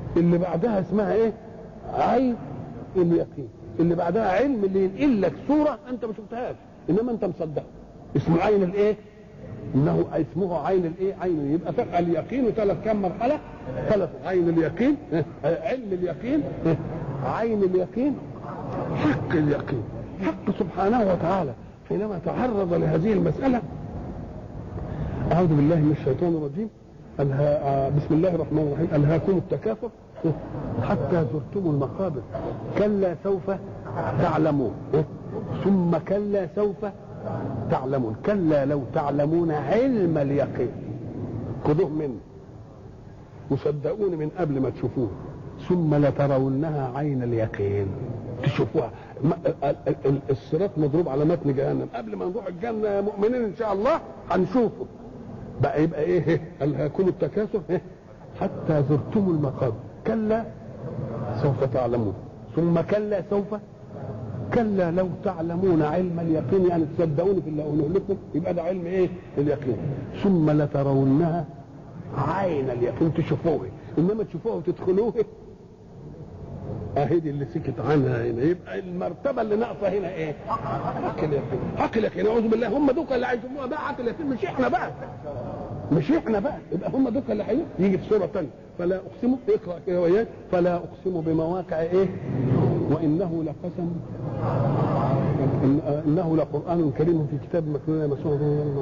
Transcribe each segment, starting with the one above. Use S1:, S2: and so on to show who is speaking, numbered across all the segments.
S1: اللي بعدها اسمها ايه عين اليقين اللي بعدها علم اللي ينقل لك صوره انت ما شفتهاش انما انت مصدقها اسمه عين الايه انه اسمه عين الايه عين يبقى فرق اليقين ثلاث كم مرحله ثلاث عين اليقين علم اليقين عين اليقين حق اليقين حق سبحانه وتعالى حينما تعرض لهذه المساله اعوذ بالله من الشيطان الرجيم ألها بسم الله الرحمن الرحيم ألهاكم التكاثر حتى زرتم المقابر كلا سوف تعلمون ثم كلا سوف تعلمون كلا لو تعلمون علم اليقين خذوه مني وصدقوني من قبل ما تشوفوه ثم لترونها عين اليقين تشوفوها الصراط مضروب على متن جهنم قبل ما نروح الجنه يا مؤمنين ان شاء الله هنشوفه بقى يبقى ايه الهاكم التكاثر إيه؟ حتى زرتم المقابر كلا سوف تعلمون ثم كلا سوف كلا لو تعلمون علم اليقين يعني تصدقوني في اللي اقوله لكم يبقى ده علم ايه اليقين ثم لترونها عين اليقين تشوفوه انما تشوفوه وتدخلوه اهي دي اللي سكت عنها هنا يبقى المرتبه اللي ناقصه هنا ايه؟ حق اليقين حق اليقين اعوذ بالله هم دوك اللي هيشوفوها بقى حق اليقين مش احنا بقى مش احنا بقى يبقى هم دوك اللي هيجوا يجي في سوره ثانيه فلا اقسم اقرا كده وياك فلا اقسم بمواقع ايه؟ وانه لقسم إن انه لقران كريم في كتاب مكنون مسعود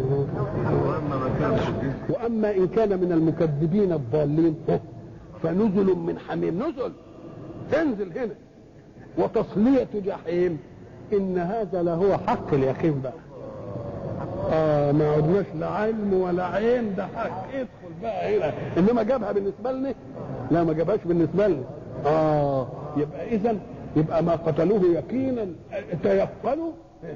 S1: واما ان كان من المكذبين الضالين فنزل من حميم نزل انزل هنا وتصلية جحيم إن هذا لهو حق اليقين بقى آه ما عدناش لا علم ولا عين ده حق ادخل بقى هنا إنما جابها بالنسبة لنا لا ما جابهاش بالنسبة لنا آه يبقى إذا يبقى ما قتلوه يقينا تيقنوا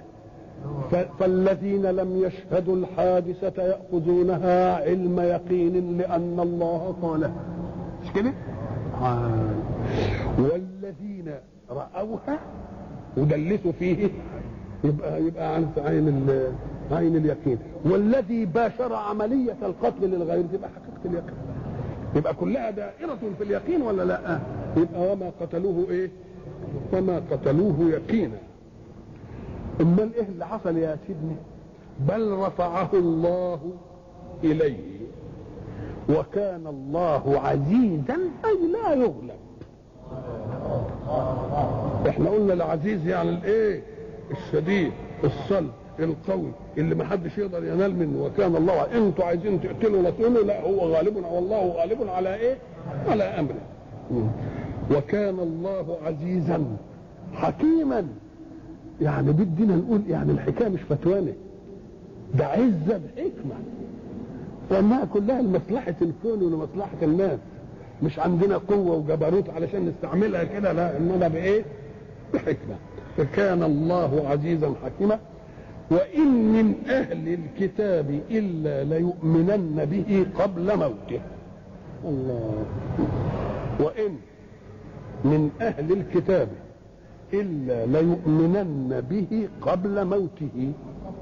S1: فالذين لم يشهدوا الحادثة يأخذونها علم يقين لأن الله قاله مش كده؟ آه. والذين رأوها ودلسوا فيه يبقى يبقى عن عين عين اليقين والذي باشر عملية القتل للغير تبقى حقيقة اليقين يبقى كلها دائرة في اليقين ولا لا؟ يبقى وما قتلوه ايه؟ وما قتلوه يقينا امال ايه اللي حصل يا سيدنا؟ بل رفعه الله اليه وكان الله عزيزا اي لا يغلب احنا قلنا العزيز يعني الايه الشديد الصلب القوي اللي ما حدش يقدر ينال منه وكان الله انتوا عايزين تقتلوا ولا تقولوا لا هو غالب والله غالب على ايه على امره وكان الله عزيزا حكيما يعني بدنا نقول يعني الحكايه مش فتوانه ده عزه بحكمه وانها كلها لمصلحه الكون ولمصلحه الناس مش عندنا قوة وجبروت علشان نستعملها كده لا إنما بإيه؟ بحكمة فكان الله عزيزا حكيما وإن من أهل الكتاب إلا ليؤمنن به قبل موته الله وإن من أهل الكتاب إلا ليؤمنن به قبل موته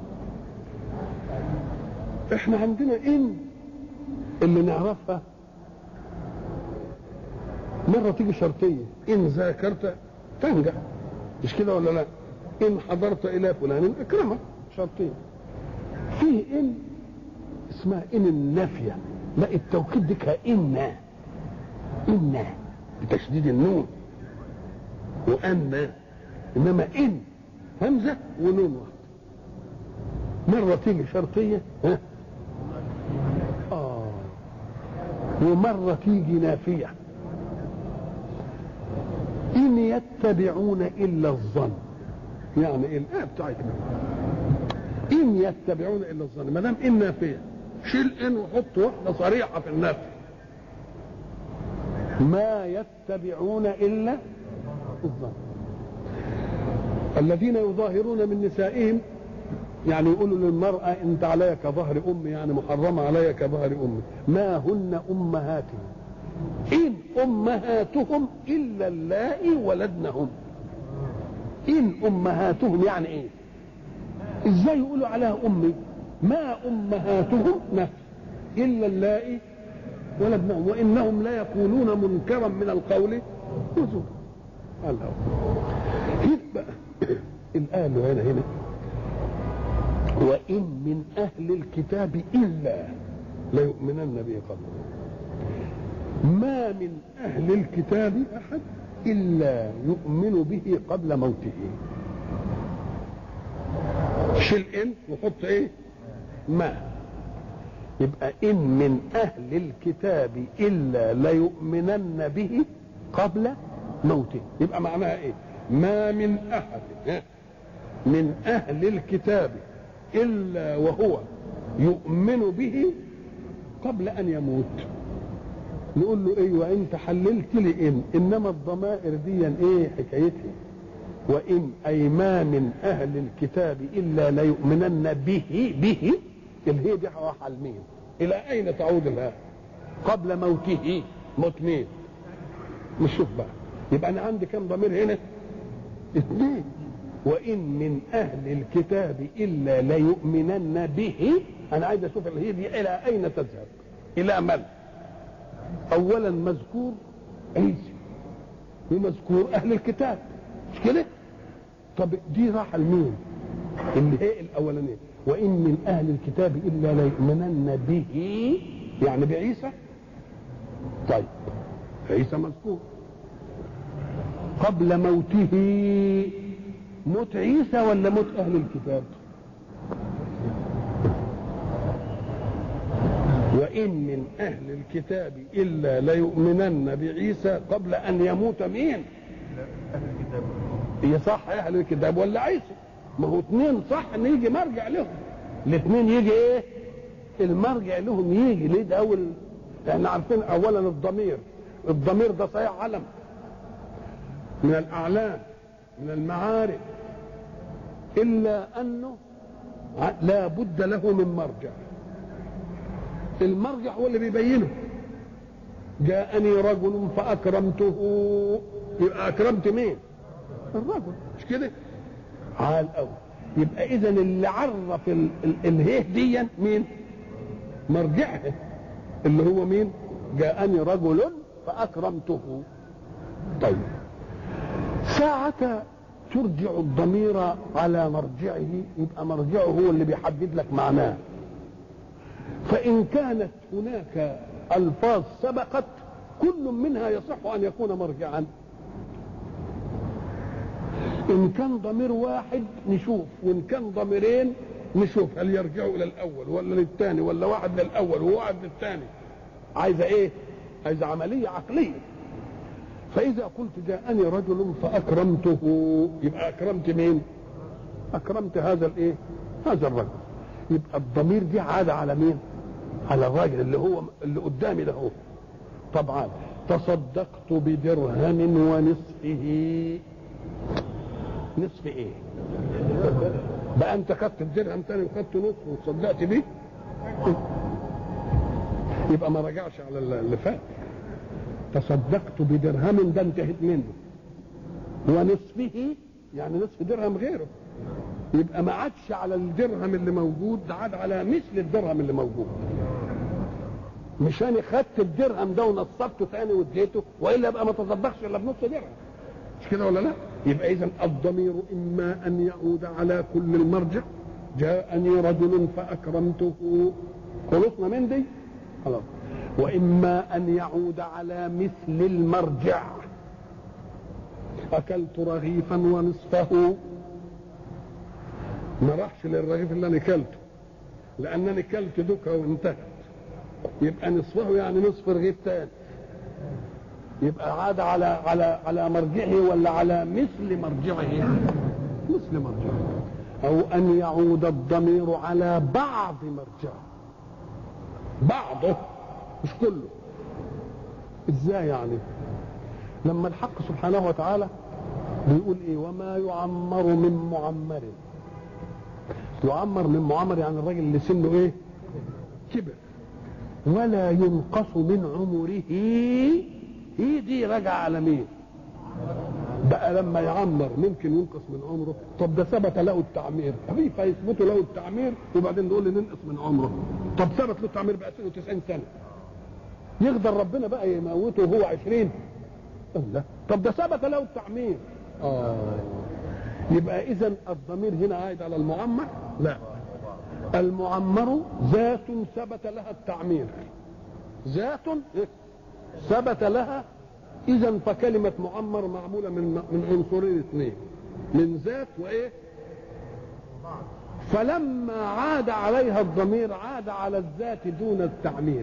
S1: احنا عندنا إن اللي نعرفها مرة تيجي شرطية إن ذاكرت تنجح مش كده ولا لا؟ إن حضرت إلى فلان اكرمه شرطية فيه إن اسمها إن النافية لا التوكيد دي إن إن بتشديد النون وأن إنما إن همزة ونون واحدة مرة تيجي شرطية ها آه ومرة تيجي نافية إن يتبعون إلا الظن يعني إيه الآية بتاعتنا إن يتبعون إلا الظن ما دام إن نافية شيل إن وحط واحدة صريحة في النفي ما يتبعون إلا الظن الذين يظاهرون من نسائهم يعني يقولوا للمرأة أنت علي كظهر أم يعني محرمة علي كظهر أم ما هن أمهاتهم إن أمهاتهم إلا اللائي ولدنهم إن أمهاتهم يعني إيه إزاي يقولوا عليها أمي ما أمهاتهم نفس إلا اللائي ولا ابنهم وانهم لا يقولون منكرا من القول وزورا الله هنا بقى الآية اللي هنا هنا وإن من أهل الكتاب إلا ليؤمنن به قبل ما من أهل الكتاب أحد إلا يؤمن به قبل موته شيل إن وحط إيه ما يبقى إن من أهل الكتاب إلا ليؤمنن به قبل موته يبقى معناها إيه ما من أحد من أهل الكتاب إلا وهو يؤمن به قبل أن يموت نقول له ايوه انت حللت لي ان انما الضمائر دي ايه حكايتها وان اي ما من اهل الكتاب الا ليؤمنن به به الهي دي حال مين الى اين تعود الها قبل موته موت مين مش شوف بقى يبقى انا عندي كم ضمير هنا اثنين وان من اهل الكتاب الا ليؤمنن به انا عايز اشوف الهي دي الى اين تذهب الى من اولا مذكور عيسى ومذكور اهل الكتاب مش كده طب دي راح لمين اللي هي الاولانيه وان من اهل الكتاب الا ليؤمنن به يعني بعيسى طيب عيسى مذكور قبل موته موت عيسى ولا موت اهل الكتاب وإن من أهل الكتاب إلا ليؤمنن بعيسى قبل أن يموت مين؟ هي صح أهل الكتاب ولا عيسى؟ ما هو اثنين صح إن يجي مرجع لهم الاثنين يجي إيه؟ المرجع لهم يجي ليه ده أول احنا عارفين أولا الضمير الضمير ده صحيح علم من الأعلام من المعارف إلا أنه لا بد له من مرجع المرجع هو اللي بيبينه جاءني رجل فأكرمته يبقى أكرمت مين الرجل مش كده عال قوي يبقى إذا اللي عرف الهيه دي مين مرجعها اللي هو مين جاءني رجل فأكرمته طيب ساعة ترجع الضمير على مرجعه يبقى مرجعه هو اللي بيحدد لك معناه فإن كانت هناك ألفاظ سبقت كل منها يصح أن يكون مرجعا إن كان ضمير واحد نشوف وإن كان ضميرين نشوف هل يرجعوا إلى الأول ولا للثاني ولا واحد للأول وواحد للثاني عايزة إيه؟ عايزة عملية عقلية فإذا قلت جاءني رجل فأكرمته يبقى أكرمت مين؟ أكرمت هذا الإيه؟ هذا الرجل يبقى الضمير دي عادة على مين؟ على الراجل اللي هو اللي قدامي ده هو طبعا تصدقت بدرهم ونصفه نصف ايه؟ بقى انت خدت الدرهم تاني وخدت نصف وتصدقت بيه؟ يبقى ما رجعش على اللي فات تصدقت بدرهم ده انتهت منه ونصفه يعني نصف درهم غيره يبقى ما عادش على الدرهم اللي موجود ده عاد على مثل الدرهم اللي موجود مش انا خدت الدرهم ده ونصبته ثاني واديته والا يبقى ما تصدقش الا بنص درهم مش كده ولا لا؟ يبقى اذا الضمير اما ان يعود على كل المرجع جاءني رجل فاكرمته خلصنا من دي خلاص واما ان يعود على مثل المرجع اكلت رغيفا ونصفه ما راحش للرغيف اللي انا كلته لانني كلت دكه وانتهت يبقى نصفه يعني نصف رغيف تاني يبقى عاد على على على مرجعه ولا على مثل مرجعه مثل مرجعه او ان يعود الضمير على بعض مرجعه بعضه مش كله ازاي يعني لما الحق سبحانه وتعالى بيقول ايه وما يعمر من معمر يعمر من معمر يعني الراجل اللي سنه ايه كبر ولا ينقص من عمره هي دي راجعه على مين بقى لما يعمر ممكن ينقص من عمره طب ده ثبت له التعمير كيف يثبت له التعمير وبعدين نقول لي ننقص من عمره طب ثبت له التعمير بقى سنه 90 سنه يقدر ربنا بقى يموته وهو عشرين لا طب ده ثبت له التعمير اه يبقى اذا الضمير هنا عائد على المعمر لا المعمر ذات ثبت لها التعمير ذات ثبت لها اذا فكلمه معمر معموله من من عنصرين اثنين من ذات وايه فلما عاد عليها الضمير عاد على الذات دون التعمير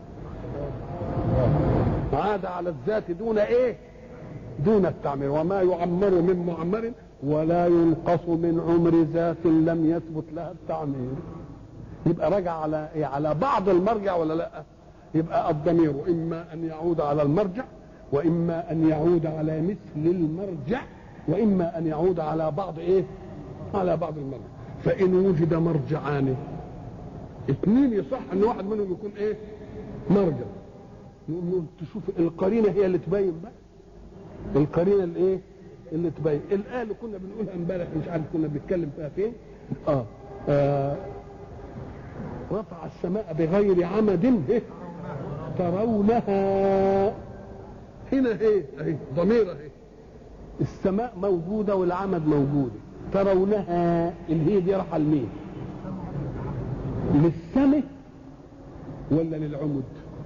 S1: عاد على الذات دون ايه دون التعمير وما يعمر من معمر ولا ينقص من عمر ذات لم يثبت لها التعمير يبقى رجع على إيه؟ على بعض المرجع ولا لا يبقى الضمير اما ان يعود على المرجع واما ان يعود على مثل المرجع واما ان يعود على بعض ايه على بعض المرجع فان وجد مرجعان اثنين يصح ان واحد منهم يكون ايه مرجع نقول تشوف القرينه هي اللي تبين بقى القرينه الايه اللي تبين الايه اللي كنا بنقولها امبارح مش عارف كنا بنتكلم فيها فين اه, آه رفع السماء بغير عمد إيه؟ ترونها هنا ايه اهي ضمير اهي السماء موجوده والعمد موجوده ترونها اللي هي دي راحه لمين للسماء ولا للعمد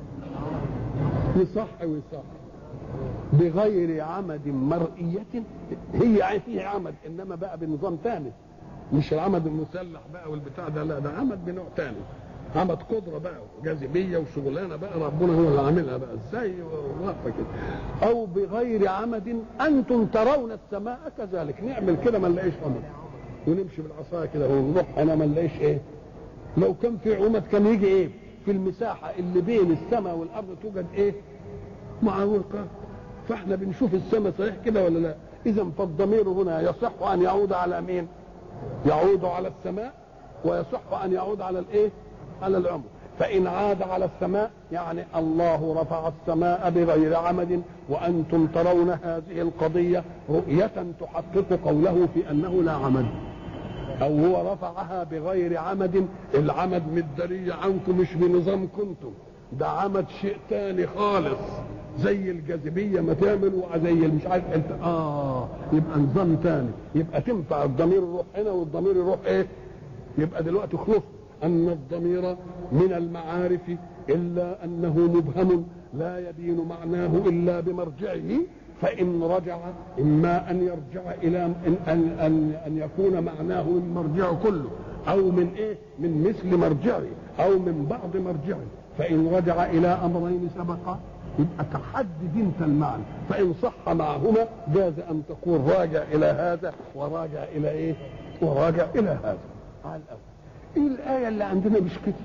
S1: يصح ويصح بغير عمد مرئية هي هي عمد انما بقى بنظام ثاني مش العمد المسلح بقى والبتاع ده لا ده عمد بنوع ثاني عمد قدره بقى وجاذبيه وشغلانه بقى ربنا هو اللي عاملها بقى ازاي واقفه كده او بغير عمد انتم ترون السماء كذلك نعمل كده ما نلاقيش عمد ونمشي بالعصايه كده ونروح هنا ما نلاقيش ايه لو كان في عمد كان يجي ايه في المساحه اللي بين السماء والارض توجد ايه معوقات فاحنا بنشوف السماء صحيح كده ولا لا اذا فالضمير هنا يصح ان يعود على مين يعود على السماء ويصح ان يعود على الايه على العمر فان عاد على السماء يعني الله رفع السماء بغير عمد وانتم ترون هذه القضيه رؤيه تحقق قوله في انه لا عمد او هو رفعها بغير عمد العمد مدري عنكم مش بنظام كنتم ده عمد شيء تاني خالص زي الجاذبيه ما تعمل وزي مش عارف انت اه يبقى نظام تاني يبقى تنفع الضمير يروح هنا والضمير يروح ايه يبقى دلوقتي خلص ان الضمير من المعارف الا انه مبهم لا يبين معناه الا بمرجعه فان رجع اما ان يرجع الى ان ان ان, أن يكون معناه من مرجعه كله او من ايه من مثل مرجعه او من بعض مرجعه فان رجع الى امرين سبقا يبقى تحدد انت المعنى فان صح معهما جاز ان تقول راجع الى هذا وراجع الى ايه وراجع الى هذا على الاول ايه الايه اللي عندنا مش كده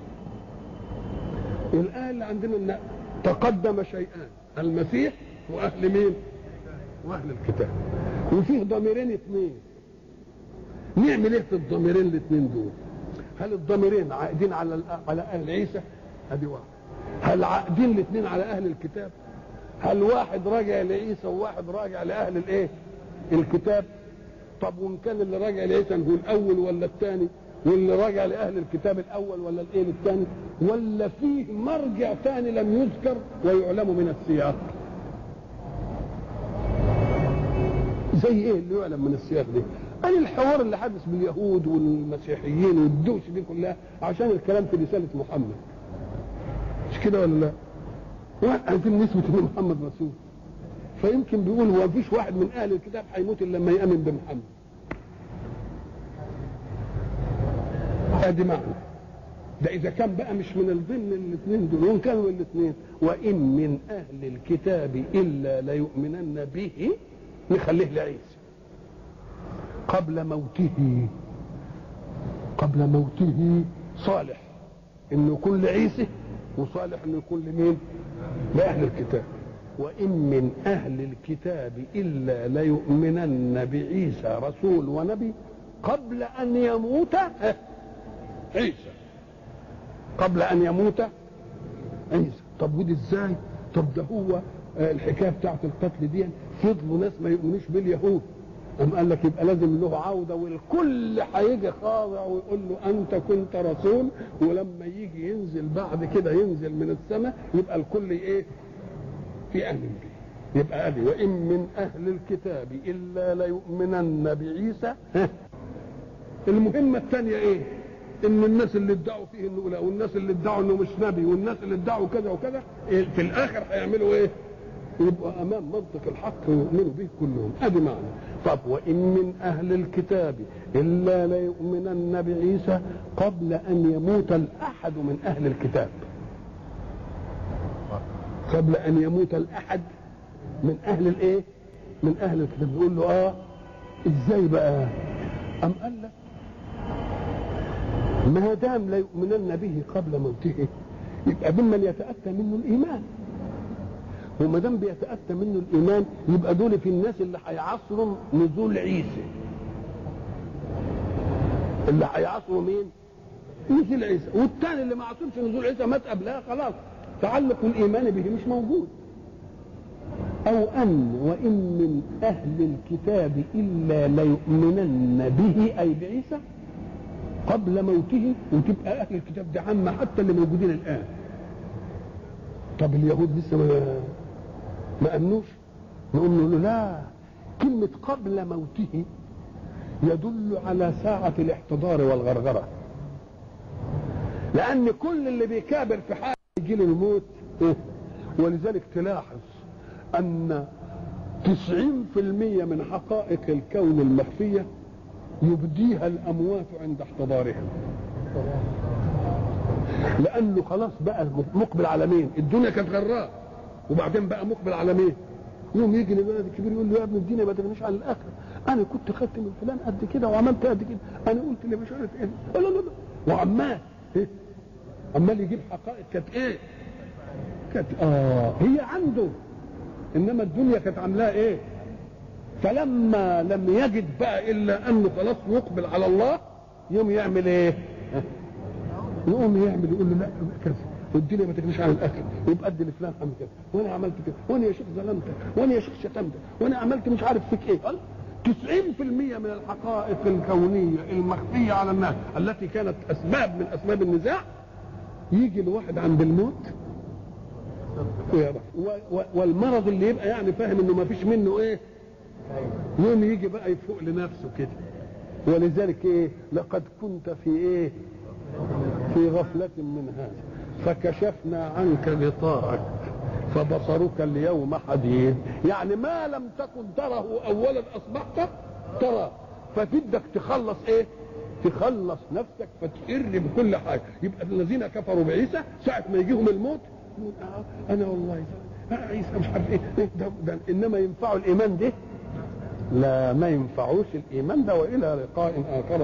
S1: الايه اللي عندنا ان تقدم شيئان المسيح واهل مين واهل الكتاب وفيه ضميرين اثنين نعمل ايه في الضميرين الاثنين دول هل الضميرين عائدين على على اهل عيسى ادي واحد هل عائدين الاثنين على اهل الكتاب هل واحد راجع لعيسى وواحد راجع لاهل الايه الكتاب طب وان كان اللي راجع لعيسى نقول الاول ولا الثاني واللي راجع لاهل الكتاب الاول ولا الايه الثاني ولا فيه مرجع ثاني لم يذكر ويعلم من السياق زي ايه اللي يعلم من السياق دي قال الحوار اللي حدث باليهود والمسيحيين والدوس دي كلها عشان الكلام في رساله محمد مش كده ولا لا عايزين نثبت ان محمد رسول فيمكن بيقول هو مفيش واحد من اهل الكتاب هيموت الا لما يامن بمحمد ادي معنى ده اذا كان بقى مش من ضمن الاثنين دول وان كانوا الاثنين وان من اهل الكتاب الا ليؤمنن به نخليه لعيسى قبل موته قبل موته صالح انه يكون لعيسى وصالح انه يكون لمين لاهل الكتاب وان من اهل الكتاب الا ليؤمنن بعيسى رسول ونبي قبل ان يموت عيسى قبل ان يموت عيسى طب ودي ازاي طب ده هو الحكايه بتاعت القتل دي فضلوا ناس ما يؤمنوش باليهود أم قال لك يبقى لازم له عودة والكل هيجي خاضع ويقول له أنت كنت رسول ولما يجي ينزل بعد كده ينزل من السماء يبقى الكل إيه؟ يأمن به يبقى قال وإن من أهل الكتاب إلا ليؤمنن بعيسى ها المهمة الثانية إيه؟ إن الناس اللي ادعوا فيه إنه لا والناس اللي ادعوا إنه مش نبي والناس اللي ادعوا كذا وكذا إيه في الآخر هيعملوا إيه؟ يبقى امام منطق الحق ويؤمنوا به كلهم ادي معنى طب وان من اهل الكتاب الا ليؤمنن بعيسى قبل ان يموت الاحد من اهل الكتاب قبل ان يموت الاحد من اهل الايه من اهل الكتاب يقول له اه ازاي بقى ام قال لك ما دام لا يؤمنن به قبل موته يبقى ممن يتاتى منه الايمان وما دام بيتاتى منه الايمان يبقى دول في الناس اللي هيعصروا نزول عيسى اللي هيعصروا مين؟ نزول عيسى والثاني اللي ما عصرش نزول عيسى مات قبلها خلاص تعلق الايمان به مش موجود او ان وان من اهل الكتاب الا ليؤمنن به اي بعيسى قبل موته وتبقى اهل الكتاب دي عامه حتى اللي موجودين الان طب اليهود لسه ما ما امنوش نقول له لا كلمة قبل موته يدل على ساعة الاحتضار والغرغرة لأن كل اللي بيكابر في حال يجي له الموت ولذلك تلاحظ أن تسعين في المية من حقائق الكون المخفية يبديها الأموات عند احتضارهم لانه خلاص بقى مقبل على مين الدنيا كانت غراء وبعدين بقى مقبل على مين يوم يجي للولد الكبير يقول له يا ابن الدنيا ما تغنيش عن الاخره انا كنت خدت من فلان قد كده وعملت قد كده انا قلت اللي مش عارف ايه لا لا لا وعمال ايه عمال يجيب حقائق كانت ايه كانت اه هي عنده انما الدنيا كانت عاملاه ايه فلما لم يجد بقى الا انه خلاص يقبل على الله يوم يعمل ايه يقوم يعمل يقول له لا كذا والدنيا ما تغنيش عن الاكل يبقى ادي لفلان عمل كذا وانا عملت كذا وانا يا شيخ ظلمتك وانا يا شيخ شتمتك وانا عملت مش عارف فيك ايه قال 90% من الحقائق الكونيه المخفيه على الناس التي كانت اسباب من اسباب النزاع يجي الواحد عند الموت ويعرف والمرض اللي يبقى يعني فاهم انه ما فيش منه ايه يوم يجي بقى يفوق لنفسه كده ولذلك ايه لقد كنت في ايه في غفلة من هذا فكشفنا عنك غطاءك فبصرك اليوم حديد يعني ما لم تكن تره اولا اصبحت ترى فبدك تخلص ايه تخلص نفسك فتقر بكل حاجه يبقى الذين كفروا بعيسى ساعه ما يجيهم الموت يقول آه انا والله آه عيسى مش عارف ايه ده, ده انما ينفعوا الايمان ده لا ما ينفعوش الايمان ده والى لقاء اخر